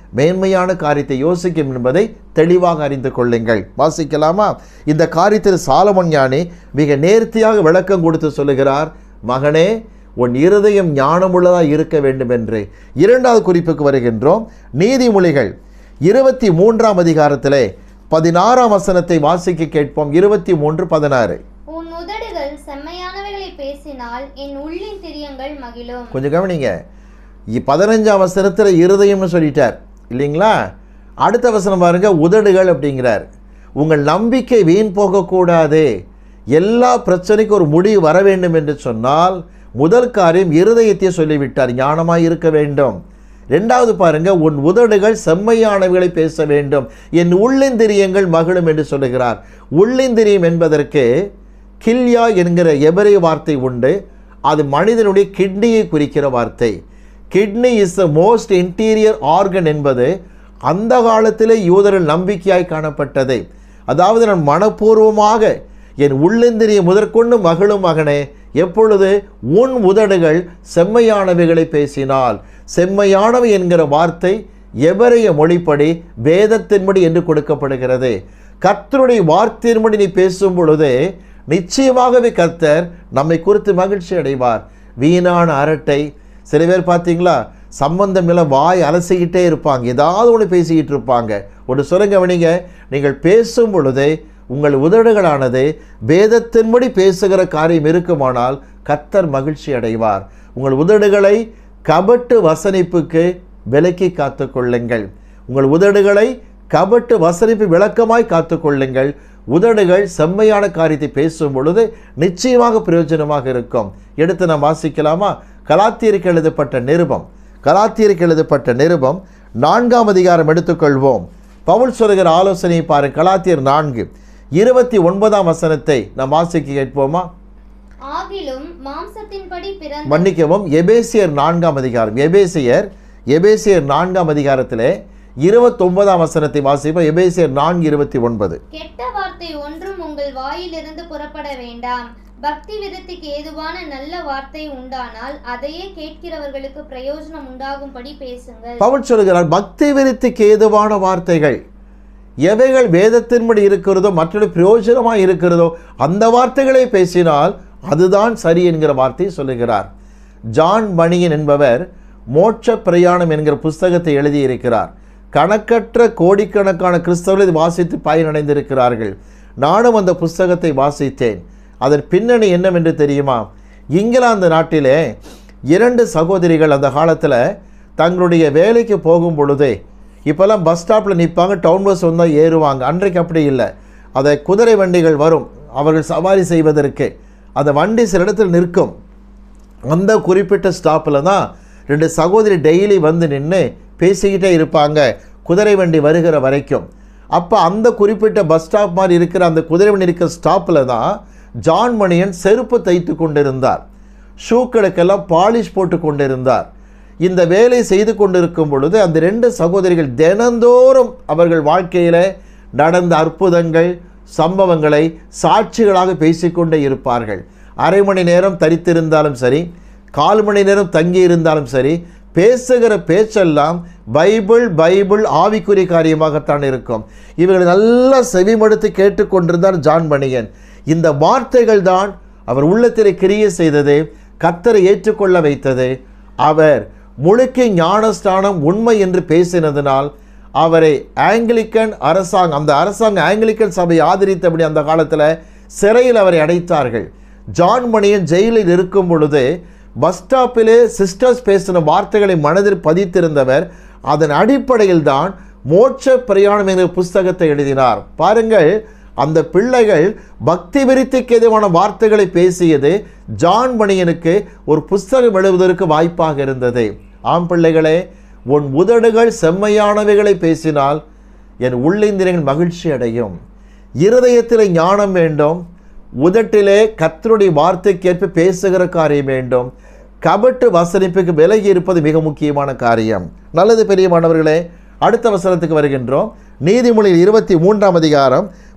Speaker 1: மேன்மையான காரியத்தை யோசிக்கும் என்பதை தெளிவாக அறிந்து கொள்ளுங்கள் வாசிக்கலாமா இந்த காரியத்தில் சாலமன் ஞானி மிக நேர்த்தியாக விளக்கம் கொடுத்து சொல்லுகிறார் மகனே உன் இருதயம் ஞானமுள்ளதாக இருக்க வேண்டும் என்று இரண்டாவது குறிப்புக்கு வருகின்றோம் நீதிமொழிகள் இருபத்தி மூன்றாம் அதிகாரத்திலே பதினாறாம் வசனத்தை வாசிக்க கேட்போம் இருபத்தி மூன்று பதினாறு
Speaker 2: உன் உதடுகள் செம்மையானவைகளை பேசினால் என் உள்ளின் திரியங்கள் மகிழும்
Speaker 1: கொஞ்சம் கவனிங்க இ- பதினஞ்சாம் வசனத்தில் இருதயம்னு சொல்லிட்டார் இல்லைங்களா அடுத்த வசனம் பாருங்க உதடுகள் அப்படிங்கிறார் உங்கள் நம்பிக்கை வீண் போகக்கூடாது எல்லா பிரச்சனைக்கும் ஒரு முடிவு வர வேண்டும் என்று சொன்னால் முதல் காரியம் இருதயத்தை சொல்லிவிட்டார் ஞானமாய் இருக்க வேண்டும் ரெண்டாவது பாருங்க உன் உதடுகள் செம்மையானவைகளை பேச வேண்டும் என் உள்ளிந்திரியங்கள் மகிழும் என்று சொல்லுகிறார் உள்ளிந்திரியம் என்பதற்கு கில்யா என்கிற எபிரேய வார்த்தை உண்டு அது மனிதனுடைய கிட்னியை குறிக்கிற வார்த்தை kidney is the most interior organ என்பது அந்த காலத்திலே யூதர்கள் நம்பிக்கையாய் காணப்பட்டது அதாவது நான் மனப்பூர்வமாக என் உள்ளிந்திரிய முதற்கொண்டு மகளும் மகனே எப்பொழுது உன் உதடுகள் செம்மையானவைகளை பேசினால் செம்மையானவை என்கிற வார்த்தை எவரைய மொழிப்படி வேதத்தின்படி என்று கொடுக்கப்படுகிறது கர்த்தருடைய வார்த்தையின்படி நீ பேசும் பொழுது நிச்சயமாகவே கர்த்தர் நம்மை குறித்து மகிழ்ச்சி அடைவார் வீணான அரட்டை சில பேர் பார்த்தீங்களா சம்பந்தம் இல்லை வாய் அலசிக்கிட்டே இருப்பாங்க ஏதாவது ஒன்று பேசிக்கிட்டு இருப்பாங்க ஒரு சொல்லுங்க கவனிங்க நீங்கள் பேசும் பொழுது உங்கள் உதடுகளானது வேதத்தின்படி பேசுகிற காரியம் இருக்குமானால் கர்த்தர் மகிழ்ச்சி அடைவார் உங்கள் உதடுகளை கபட்டு வசனிப்புக்கு விலக்கி காத்துக்கொள்ளுங்கள் உங்கள் உதடுகளை கபட்டு வசனிப்பு விளக்கமாய் காத்துக்கொள்ளுங்கள் உதடுகள் செம்மையான காரியத்தை பேசும் பொழுது நிச்சயமாக பிரயோஜனமாக இருக்கும் எடுத்து நாம் வாசிக்கலாமா கலாத்தியருக்கு எழுதப்பட்ட நிருபம் கலாத்தியருக்கு எழுதப்பட்ட நிருபம் நான்காம் அதிகாரம் எடுத்துக்கொள்வோம் பவுல் சொல்லுகிற ஆலோசனையை பாருங்க கலாத்தியர் நான்கு இருபத்தி ஒன்பதாம் வசனத்தை நாம் வாசிக்க கேட்போமா
Speaker 2: ஆகிலும் மாம்சத்தின்படி பிறந்த
Speaker 1: மன்னிக்கவும் எபேசியர் நான்காம் அதிகாரம் எபேசியர் எபேசியர் நான்காம் அதிகாரத்திலே இருபத்தொன்பதாம் வசனத்தை வாசிப்போம் எபேசியர் நான்கு இருபத்தி ஒன்பது
Speaker 2: கெட்ட வார்த்தை ஒன்றும் உங்கள் வாயிலிருந்து புறப்பட வேண்டாம் பக்தி விருத்திக்கு ஏதுவான நல்ல வார்த்தை உண்டானால் அதையே கேட்கிறவர்களுக்கு பிரயோஜனம் உண்டாகும்படி பேசுங்கள்
Speaker 1: பவுல் சொல்கிறார் பக்தி விருத்திக்கு ஏதுவான வார்த்தைகள் எவைகள் வேதத்தின்படி இருக்கிறதோ மற்றொரு பிரயோஜனமாக இருக்கிறதோ அந்த வார்த்தைகளை பேசினால் அதுதான் சரி என்கிற வார்த்தையை சொல்லுகிறார் ஜான் மணியன் என்பவர் மோட்ச பிரயாணம் என்கிற புஸ்தகத்தை எழுதியிருக்கிறார் கணக்கற்ற கோடிக்கணக்கான கிறிஸ்தவர்கள் இதை வாசித்து பயனடைந்திருக்கிறார்கள் நானும் அந்த புஸ்தகத்தை வாசித்தேன் அதன் பின்னணி என்னவென்று தெரியுமா இங்கிலாந்து நாட்டிலே இரண்டு சகோதரிகள் அந்த காலத்தில் தங்களுடைய வேலைக்கு போகும் பொழுதே இப்போல்லாம் பஸ் ஸ்டாப்பில் நிற்பாங்க டவுன் பஸ் வந்தால் ஏறுவாங்க அன்றைக்கு அப்படி இல்லை அதை குதிரை வண்டிகள் வரும் அவர்கள் சவாரி செய்வதற்கு அந்த வண்டி சில இடத்தில் நிற்கும் அந்த குறிப்பிட்ட ஸ்டாப்பில் தான் ரெண்டு சகோதரி டெய்லி வந்து நின்று பேசிக்கிட்டே இருப்பாங்க குதிரை வண்டி வருகிற வரைக்கும் அப்போ அந்த குறிப்பிட்ட பஸ் ஸ்டாப் மாதிரி இருக்கிற அந்த குதிரை வண்டி இருக்கிற ஸ்டாப்பில் தான் ஜான் மணியன் செருப்பு தைத்து கொண்டிருந்தார் ஷூக்களுக்கெல்லாம் பாலிஷ் போட்டு கொண்டிருந்தார் இந்த வேலை செய்து கொண்டிருக்கும் பொழுது அந்த ரெண்டு சகோதரிகள் தினந்தோறும் அவர்கள் வாழ்க்கையில் நடந்த அற்புதங்கள் சம்பவங்களை சாட்சிகளாக பேசிக்கொண்டே இருப்பார்கள் அரை மணி நேரம் தரித்திருந்தாலும் சரி கால் மணி நேரம் தங்கி இருந்தாலும் சரி பேசுகிற பேச்செல்லாம் பைபிள் பைபிள் ஆவிக்குரிய காரியமாகத்தான் இருக்கும் இவர்கள் நல்லா செவிமடுத்து கேட்டுக்கொண்டிருந்தார் ஜான் மணியன் இந்த வார்த்தைகள் தான் அவர் உள்ளத்திலே கிரியை செய்தது கத்தரை ஏற்றுக்கொள்ள வைத்தது அவர் முழுக்க ஞானஸ்தானம் உண்மை என்று பேசினதினால் அவரை ஆங்கிலிக்கன் அரசாங்கம் அந்த அரசாங்கம் ஆங்கிலிக்கன் சபையை ஆதரித்தபடி அந்த காலத்தில் சிறையில் அவரை அடைத்தார்கள் ஜான் மணியன் ஜெயிலில் இருக்கும் பொழுது பஸ் ஸ்டாப்பிலே சிஸ்டர்ஸ் பேசின வார்த்தைகளை மனதில் பதித்திருந்தவர் அதன் அடிப்படையில் தான் மோட்ச பிரயாணம் என்கிற புஸ்தகத்தை எழுதினார் பாருங்கள் அந்த பிள்ளைகள் பக்தி விருத்திக்கு எதுவான வார்த்தைகளை பேசியது ஜான் மணியனுக்கு ஒரு புஸ்தகம் எழுதுவதற்கு வாய்ப்பாக இருந்தது ஆம் பிள்ளைகளே உன் உதடுகள் செம்மையானவைகளை பேசினால் என் உள்ளிந்திரங்கள் மகிழ்ச்சி அடையும் இருதயத்தில் ஞானம் வேண்டும் உதட்டிலே கர்த்தருடைய வார்த்தைக்கேற்ப பேசுகிற காரியம் வேண்டும் கபட்டு வசனிப்புக்கு விலகி இருப்பது மிக முக்கியமான காரியம் நல்லது பெரியமானவர்களே அடுத்த வசனத்துக்கு வருகின்றோம் நீதிமொழியில் இருபத்தி மூன்றாம் அதிகாரம்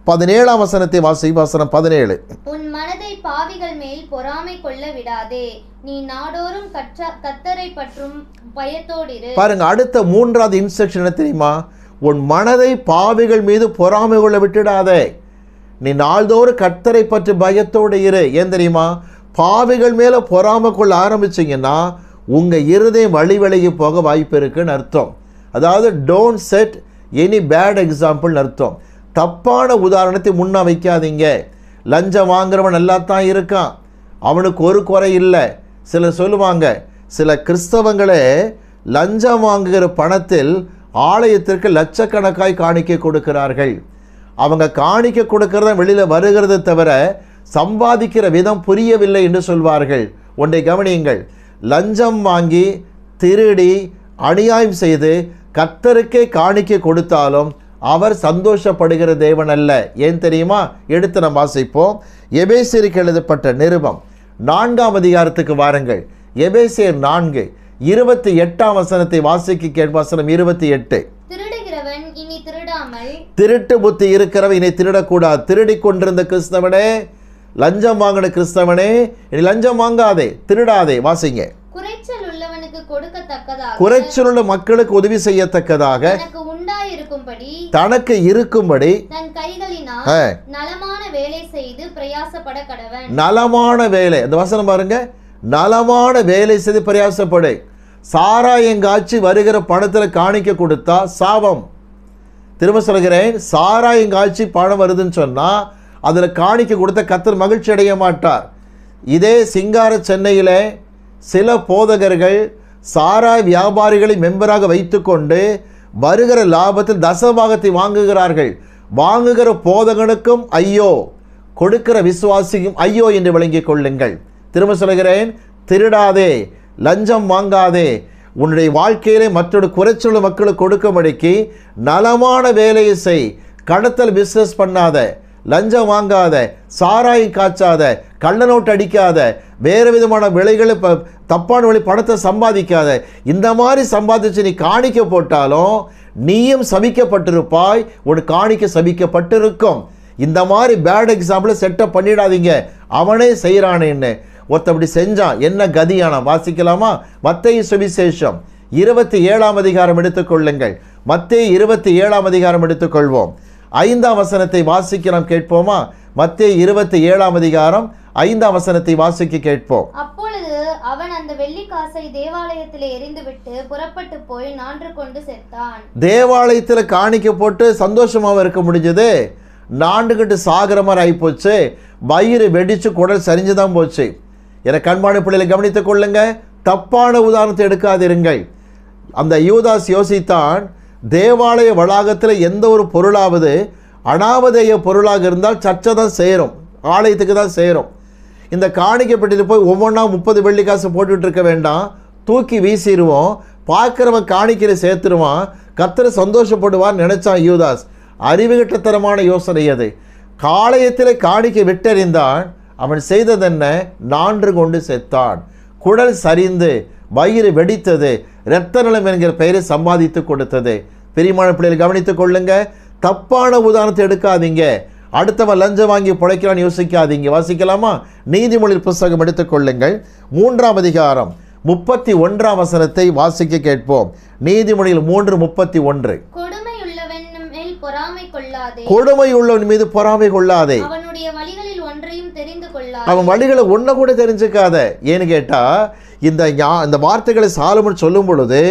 Speaker 1: பதினேழாம் வசனத்தை வாசி வசனம் பதினேழு
Speaker 2: உன் மனதை பாவிகள் மேல் பொறாமை கொள்ள விடாதே நீ நாடோறும் கற்ற கத்தரை பற்றும் பயத்தோடிரு
Speaker 1: பாருங்க அடுத்த மூன்றாவது இன்ஸ்ட்ரக்ஷன் என்ன தெரியுமா உன் மனதை பாவிகள் மீது பொறாமை கொள்ள விட்டுடாதே நீ நாள்தோறும் கர்த்தரை பற்றி பயத்தோடு இரு ஏன் தெரியுமா பாவிகள் மேலே பொறாமை கொள்ள ஆரம்பிச்சிங்கன்னா உங்கள் இருதயம் வழி விலகி போக வாய்ப்பு இருக்குன்னு அர்த்தம் அதாவது டோன்ட் செட் எனி பேட் எக்ஸாம்பிள்னு அர்த்தம் தப்பான உதாரணத்தை முன்ன வைக்காதீங்க லஞ்சம் வாங்குறவன் நல்லா தான் இருக்கான் அவனுக்கு ஒரு குறை இல்லை சிலர் சொல்லுவாங்க சில கிறிஸ்தவங்களே லஞ்சம் வாங்குகிற பணத்தில் ஆலயத்திற்கு லட்சக்கணக்காய் காணிக்கை கொடுக்கிறார்கள் அவங்க காணிக்கை கொடுக்கறத வெளியில் வருகிறதை தவிர சம்பாதிக்கிற விதம் புரியவில்லை என்று சொல்வார்கள் ஒன்றை கவனியுங்கள் லஞ்சம் வாங்கி திருடி அநியாயம் செய்து கத்தருக்கே காணிக்கை கொடுத்தாலும் அவர் சந்தோஷப்படுகிற தேவன் அல்ல ஏன் தெரியுமா எடுத்து நாம் வாசிப்போம் எபேசியருக்கு எழுதப்பட்ட நிருபம் நான்காம் அதிகாரத்துக்கு வாருங்கள் எபேசியர் நான்கு இருபத்தி எட்டாம் வசனத்தை வாசிக்க கேட் வசனம் இருபத்தி எட்டு
Speaker 2: திருடுகிறவன் இனி திருடாமல்
Speaker 1: திருட்டு புத்தி இருக்கிறவன் இனி திருடக்கூடாது திருடி கொண்டிருந்த கிறிஸ்தவனே லஞ்சம் வாங்கின கிறிஸ்தவனே இனி லஞ்சம் வாங்காதே திருடாதே வாசிங்க
Speaker 2: குறைச்சல் உள்ளவனுக்கு கொடுக்கத்தக்கதாக
Speaker 1: குறைச்சலுள்ள மக்களுக்கு உதவி செய்யத்தக்கதாக
Speaker 2: தனக்கு உண்டாயிருக்கும்படி
Speaker 1: தனக்கு இருக்கும்படி
Speaker 2: தன் கைகளினால்
Speaker 1: ஆ,
Speaker 2: நலமான வேலை செய்து பிரயாசப்பட கடவன்
Speaker 1: நலமான வேலை அந்த வசனம் பாருங்க நலமான வேலை செய்து பிரயாசப்படு சாராயங்காட்சி வருகிற பணத்தில் காணிக்க கொடுத்தா சாபம் திரும்ப சொல்கிறேன் சாராயங்காட்சி பணம் வருதுன்னு சொன்னால் அதில் காணிக்க கொடுத்த கத்தர் மகிழ்ச்சி அடைய மாட்டார் இதே சிங்கார சென்னையில் சில போதகர்கள் சாராய் வியாபாரிகளை மெம்பராக வைத்துக்கொண்டு வருகிற லாபத்தில் தசபாகத்தை வாங்குகிறார்கள் வாங்குகிற போதகனுக்கும் ஐயோ கொடுக்கிற விசுவாசிக்கும் ஐயோ என்று விளங்கிக் கொள்ளுங்கள் திரும்ப சொல்கிறேன் திருடாதே லஞ்சம் வாங்காதே உன்னுடைய வாழ்க்கையிலே மற்றொரு குறைச்சொல்ல மக்களுக்கு கொடுக்கும்படிக்கு நலமான வேலையை செய் கடத்தல் பிஸ்னஸ் பண்ணாத லஞ்சம் வாங்காத சாராயம் காய்ச்சாத கள்ள நோட்டு அடிக்காத வேறு விதமான விலைகளை ப தப்பான வழி பணத்தை சம்பாதிக்காத இந்த மாதிரி சம்பாதிச்சு நீ காணிக்க போட்டாலும் நீயும் சபிக்கப்பட்டிருப்பாய் உன் காணிக்க சபிக்கப்பட்டிருக்கும் இந்த மாதிரி பேட் எக்ஸாம்பிளை செட்டப் பண்ணிடாதீங்க அவனே செய்கிறானேன்னு ஒருத்தன் அப்படி செஞ்சான் என்ன கதியானா வாசிக்கலாமா மத்தேயு சுவிசேஷம் இருபத்தி ஏழாம் அதிகாரம் எடுத்துக்கொள்ளுங்கள் மத்தேயு இருபத்தி ஏழாம் அதிகாரம் எடுத்துக்கொள்வோம் ஐந்தாம் வசனத்தை வாசிக்க நாம் கேட்போமா மத்தேயு இருபத்தி ஏழாம் அதிகாரம் ஐந்தாம் வசனத்தை வாசிக்க கேட்போம்
Speaker 2: அப்பொழுது அவன் அந்த வெள்ளிக்காசை தேவாலயத்திலே எறிந்துவிட்டு புறப்பட்டு போய் நான்று கொண்டு செத்தான்
Speaker 1: தேவாலயத்தில் காணிக்க போட்டு சந்தோஷமாக இருக்க முடிஞ்சது நாண்டுகிட்டு சாகிற மாதிரி ஆகிப்போச்சு வயிறு வெடிச்சு குடல் சரிஞ்சு தான் போச்சு என கண்பான பிள்ளைகளை கவனித்துக் கொள்ளுங்க தப்பான உதாரணத்தை எடுக்காதிருங்கள் அந்த யூதாஸ் யோசித்தான் தேவாலய வளாகத்தில் எந்த ஒரு பொருளாவது அனாமதேய பொருளாக இருந்தால் சர்ச்சை தான் சேரும் ஆலயத்துக்கு தான் சேரும் இந்த காணிக்கை பெட்டியில் போய் ஒவ்வொன்றா முப்பது வெள்ளி காசு போட்டுட்டு இருக்க வேண்டாம் தூக்கி வீசிடுவோம் பார்க்குறவன் காணிக்கையில் சேர்த்துருவான் கத்தரை சந்தோஷப்படுவான்னு நினைச்சான் யூதாஸ் அறிவுகட்டத்தனமான யோசனை அது காளையத்தில் காணிக்கை விட்டறிந்தான் அவன் செய்ததென்ன நான்று கொண்டு செத்தான் குடல் சரிந்து வயிறு வெடித்தது இரத்த நிலம் என்கிற பெயரை சம்பாதித்து கொடுத்தது பெரியமான பிள்ளைகள் கவனித்துக் கொள்ளுங்க தப்பான உதாரணத்தை எடுக்காதீங்க அடுத்தவன் லஞ்சம் வாங்கி பிழைக்கிறான்னு யோசிக்காதீங்க வாசிக்கலாமா நீதிமொழி புஸ்தகம் எடுத்துக்கொள்ளுங்கள் மூன்றாம் அதிகாரம் முப்பத்தி ஒன்றாம் வசனத்தை வாசிக்க கேட்போம் நீதிமொழியில் மூன்று முப்பத்தி ஒன்று
Speaker 2: கொடுமையுள்ளவன் மேல் பொறாமை கொள்ளாதே
Speaker 1: கொடுமை உள்ளவன் மீது பொறாமை கொள்ளாதே
Speaker 2: அவனுடைய வழிகளில் ஒன்றையும் தெரிந்து கொள்ளாதே
Speaker 1: அவன் வழிகளை ஒன்றை கூட தெரிஞ்சுக்காத ஏன்னு கேட்டால் இந்த ஞா- இந்த வார்த்தைகளை சாலமன் சொல்லும் பொழுது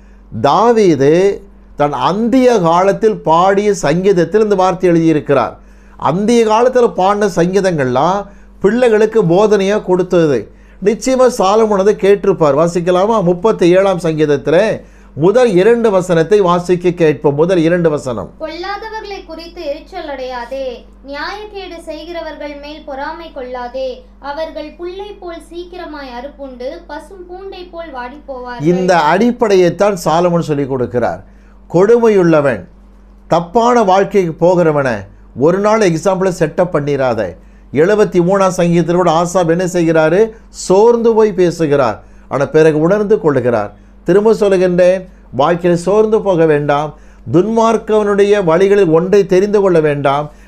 Speaker 1: தாவீது தன் அந்திய காலத்தில் பாடிய சங்கீதத்தில் இந்த வார்த்தை எழுதியிருக்கிறார் அந்திய காலத்தில் பாடின சங்கீதங்கள்லாம் பிள்ளைகளுக்கு போதனையாக கொடுத்தது நிச்சயமாக சாலமன் அதை கேட்டிருப்பார் வாசிக்கலாமா முப்பத்தி ஏழாம் சங்கீதத்தில் முதல் இரண்டு வசனத்தை வாசிக்க கேட்போம் முதல் இரண்டு வசனம்
Speaker 2: பொல்லாதவர்களை குறித்து எரிச்சல் அடையாதே நியாயக்கேடு செய்கிறவர்கள் மேல் பொறாமை கொள்ளாதே அவர்கள் புல்லை போல் சீக்கிரமாய் அறுப்புண்டு பசும் பூண்டை போல் வாடி போவார்கள்
Speaker 1: இந்த அடிப்படையைத்தான் சாலமன் சொல்லி கொடுக்கிறார் கொடுமையுள்ளவன் தப்பான வாழ்க்கைக்கு போகிறவனை ஒரு நாள் எக்ஸாம்பிளை செட்டப் பண்ணிடாத எழுபத்தி மூணாம் சங்கீதத்தில் கூட ஆசாப் என்ன செய்கிறாரு சோர்ந்து போய் பேசுகிறார் ஆனால் பிறகு உணர்ந்து கொள்கிறார் திரும்ப சொல்லுகின்றேன் வாழ்க்கையில் சோர்ந்து போக வேண்டாம் துன்மார்க்கவனுடைய வழிகளில் ஒன்றை தெரிந்து கொள்ள வேண்டாம்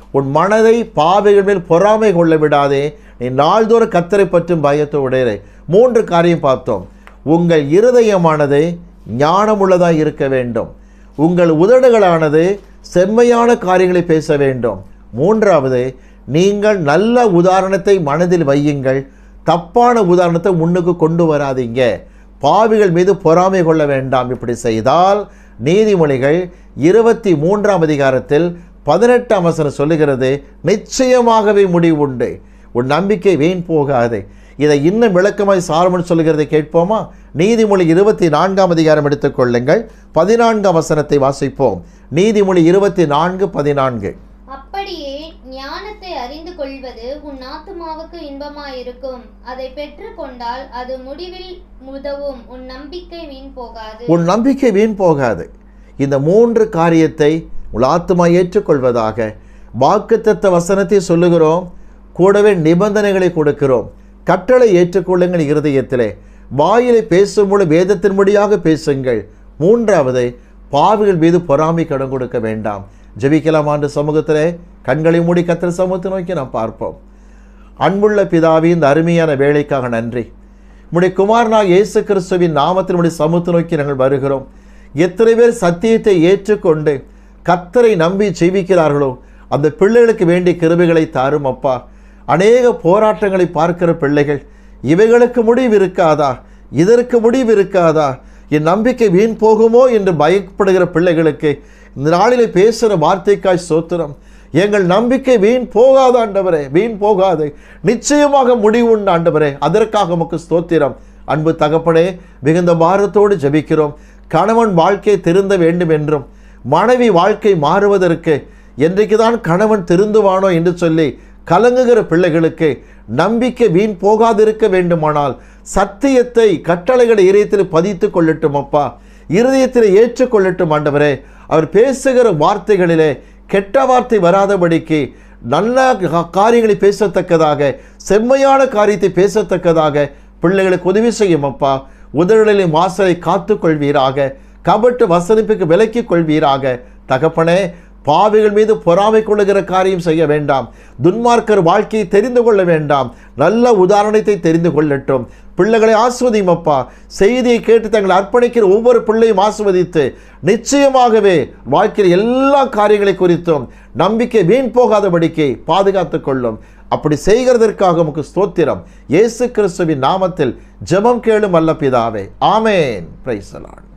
Speaker 1: உன் மனதை பாவைகள் மேல் பொறாமை கொள்ள விடாதே நீ நாள்தோறும் கத்தரை பற்றும் பயத்தை உடையரை மூன்று காரியம் பார்த்தோம் உங்கள் இருதயமானது ஞானமுள்ளதாக இருக்க வேண்டும் உங்கள் உதடுகளானது செம்மையான காரியங்களை பேச வேண்டும் மூன்றாவது நீங்கள் நல்ல உதாரணத்தை மனதில் வையுங்கள் தப்பான உதாரணத்தை முன்னுக்கு கொண்டு வராதீங்க பாவிகள் மீது பொறாமை கொள்ள வேண்டாம் இப்படி செய்தால் நீதிமொழிகள் இருபத்தி மூன்றாம் அதிகாரத்தில் பதினெட்டாம் வசனம் சொல்லுகிறது நிச்சயமாகவே முடிவுண்டு உன் நம்பிக்கை வீண் போகாது இதை இன்னும் விளக்கமாய் சாலமன் சொல்லுகிறதை கேட்போமா நீதிமொழி இருபத்தி நான்காம் அதிகாரம் எடுத்துக்கொள்ளுங்கள் பதினான்காம் வசனத்தை வாசிப்போம் நீதிமொழி இருபத்தி நான்கு பதினான்கு
Speaker 2: அப்படியே ஞானத்தை அறிந்து கொள்வது உன் ஆத்துமாவுக்கு இன்பமாயிருக்கும் அதை பெற்றுக்கொண்டால் அது முடிவில் உதவும் உன் நம்பிக்கை வீண் போகாது
Speaker 1: உன் நம்பிக்கை வீண் போகாது இந்த மூன்று காரியத்தை உன் ஆத்துமா ஏற்றுக்கொள்வதாக வாக்குத்தத்த வசனத்தை சொல்லுகிறோம் கூடவே நிபந்தனைகளை கொடுக்கிறோம் கட்டளை ஏற்றுக்கொள்ளுங்கள் இருதயத்திலே வாயிலை பேசும்பொழுது வேதத்தின்படியாக பேசுங்கள் மூன்றாவது பாவிகள் மீது பொறாமை கடன் கொடுக்க வேண்டாம் ஜெபிக்கலாம் ஆண்டு சமூகத்திலே கண்களை மூடி கத்திர சமூகத்தை நோக்கி நாம் பார்ப்போம் அன்புள்ள பிதாவி இந்த அருமையான வேலைக்காக நன்றி உம்முடைய குமாரனாக இயேசு கிறிஸ்துவின் நாமத்தில் உம்முடைய சமூகத்தை நோக்கி நாங்கள் வருகிறோம் எத்தனை பேர் சத்தியத்தை ஏற்றுக்கொண்டு கத்தரை நம்பி ஜெபிக்கிறார்களோ அந்த பிள்ளைகளுக்கு வேண்டிய கிருபைகளை தாரும் அப்பா அநேக போராட்டங்களை பார்க்கிற பிள்ளைகள் இவைகளுக்கு முடிவு இருக்காதா இதற்கு முடிவு இருக்காதா என் நம்பிக்கை வீண் போகுமோ என்று பயப்படுகிற பிள்ளைகளுக்கு இந்த நாளிலே பேசுகிற வார்த்தைக்காய் சோத்திரம் எங்கள் நம்பிக்கை வீண் போகாத ஆண்டவரே வீண் போகாது நிச்சயமாக முடிவு உண்டு ஆண்டவரே அதற்காக உமக்கு ஸ்தோத்திரம் அன்பு தகப்பனே மிகுந்த பாரத்தோடு ஜெபிக்கிறோம் கணவன் வாழ்க்கை திருந்த வேண்டும் என்றும் மனைவி வாழ்க்கை மாறுவதற்கு என்றைக்கு தான் கணவன் திருந்துவானோ என்று சொல்லி கலங்குகிற பிள்ளைகளுக்கு நம்பிக்கை வீண் போகாதிருக்க வேண்டுமானால் சத்தியத்தை கட்டளைகளை இதயத்தில் பதித்து கொள்ளட்டும் அப்பா இருதயத்தில் ஏற்றுக்கொள்ளட்டும் ஆண்டவரே அவர் பேசுகிற வார்த்தைகளிலே கெட்ட வார்த்தை வராதபடிக்கு நல்ல கா- காரியங்களை பேசத்தக்கதாக செம்மையான காரியத்தை பேசத்தக்கதாக பிள்ளைகளுக்கு உதவி செய்யும் அப்பா உதடுகளின் வாசலை காத்துக் கொள்வீராக கபட்டு வசனிப்புக்கு விலக்கிக் கொள்வீராக தகப்பனே பாவிகள் மீது பொறாமை கொள்ளுகிற காரியம் செய்ய வேண்டாம் துன்மார்க்கர் வாழ்க்கையை தெரிந்து கொள்ள வேண்டாம் நல்ல உதாரணத்தை தெரிந்து கொள்ளட்டும் பிள்ளைகளை ஆஸ்வதியும் அப்பா செய்தியை கேட்டு தங்களை அர்ப்பணிக்கிற ஒவ்வொரு பிள்ளையும் ஆஸ்வதித்து நிச்சயமாகவே வாழ்க்கையில் எல்லா காரியங்களை குறித்தும் நம்பிக்கை வீண் போகாதபடிக்கு பாதுகாத்துக் கொள்ளும் அப்படி செய்கிறதற்காக உமக்கு ஸ்தோத்திரம் இயேசு கிறிஸ்துவின் நாமத்தில் ஜெபம் கேளும் அல்ல பிதாவே ஆமேன் பிரைஸ்